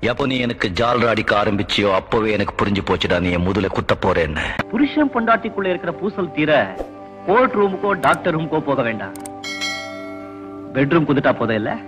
எப்போ நீ எனக்கு ஜால்ரா அடிக்க ஆரம்பிச்சியோ அப்பவே எனக்கு புரிஞ்சு போச்சுடா நீ என் முதுல குத்த போறேன்னு புருஷன் பொண்டாட்டிக்குள்ள இருக்கிற பூசல் தீர கோர்ட் ரூமுக்கோ டாக்டர் ரூமுக்கோ போக வேண்டாம் பெட்ரூம் குதுட்டா போதும் இல்ல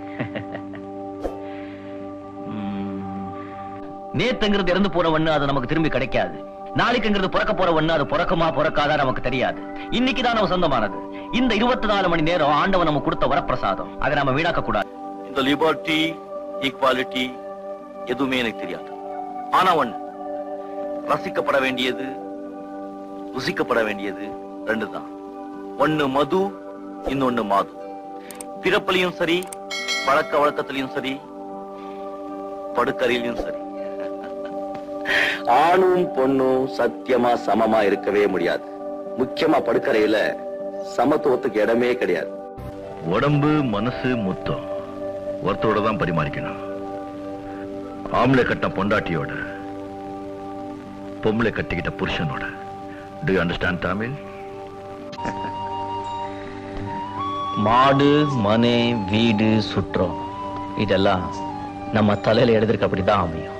நேத்துங்கிறது இறந்து போற ஒண்ணு அது நமக்கு திரும்பி கிடைக்காது நாளைக்குங்கிறது பிறக்க போற ஒண்ணு அது பிறக்குமா பிறக்காதா நமக்கு தெரியாது இன்னைக்கு தான் நம்ம சொந்தமானது இந்த இருபத்தி நாலு மணி நேரம் ஆண்டவன் நம்ம கொடுத்த வரப்பிரசாதம் அதை நம்ம வீணாக்க கூடாது இந்த லிபர்ட்டி ஈக்வாலிட்டி எதுவுமே எனக்கு தெரியாது ஆனா ஒண்ணு ரசிக்கப்பட வேண்டியது ருசிக்கப்பட வேண்டியது ரெண்டு தான் ஒண்ணு மது இன்னொன்னு மாது பிறப்பிலையும் சரி பழக்க வழக்கத்திலையும் சரி படுக்கறையிலையும் சரி ஆணும் பொண்ணும் சத்தியமா சமமா இருக்கவே முடியாது முக்கியமா படுக்கறையில சமத்துவத்துக்கு இடமே கிடையாது உடம்பு மனசு முத்தம் ஒருத்தரோட தான் பரிமாறிக்கணும் ஆம்பளை கட்ட பொண்டாட்டியோட பொம்பளை கட்டிக்கிட்ட புருஷனோட டு அண்டர்ஸ்டாண்ட் தமிழ் மாடு மனை வீடு சுற்றம் இதெல்லாம் நம்ம தலையில எழுதிருக்க அப்படிதான் அமையும்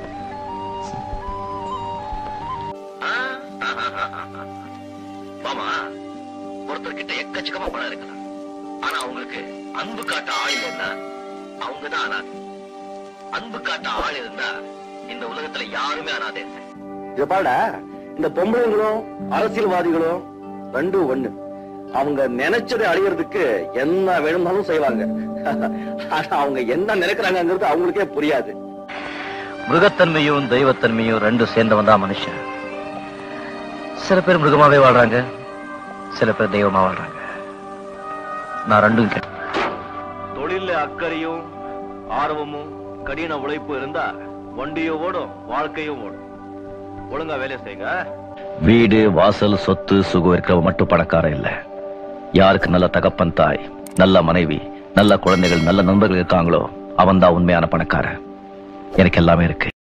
மாமா ஒருத்தர் கிட்ட எக்கச்சக்கமா பணம் இருக்கலாம் ஆனா அவங்களுக்கு அன்பு காட்ட ஆள் இல்லைன்னா அவங்க தான் அனாதை அன்பு காட்ட ஆள் இருந்தா இந்த உலகத்துல யாருமே அனாதை இல்லை இத பாடா இந்த பொம்பளைங்களும் அரசியல்வாதிகளும் ரெண்டும் ஒண்ணு அவங்க நினைச்சதை அடையிறதுக்கு என்ன வேணும்னாலும் செய்வாங்க ஆனா அவங்க என்ன நினைக்கிறாங்கிறது அவங்களுக்கே புரியாது மிருகத்தன்மையும் தெய்வத்தன்மையும் ரெண்டும் சேர்ந்தவன் தான் மனுஷன் சில பேர் மிருகமாவே வாழ்றாங்க சில பேர் தெய்வமா வாழ்றாங்க நான் ரெண்டும் கேட்டேன் தொழில அக்கறையும் ஆர்வமும் கடின உழைப்பு இருந்தா வண்டியும் ஓடும் வாழ்க்கையும் ஓடும் ஒழுங்கா வேலையை செய்யுங்க வீடு வாசல் சொத்து சுகம் இருக்கிறவ மட்டும் பணக்காரன் இல்ல யாருக்கு நல்ல தகப்பன் தாய் நல்ல மனைவி நல்ல குழந்தைகள் நல்ல நண்பர்கள் இருக்காங்களோ அவன் தான் உண்மையான பணக்காரன் எனக்கு எல்லாமே இருக்கு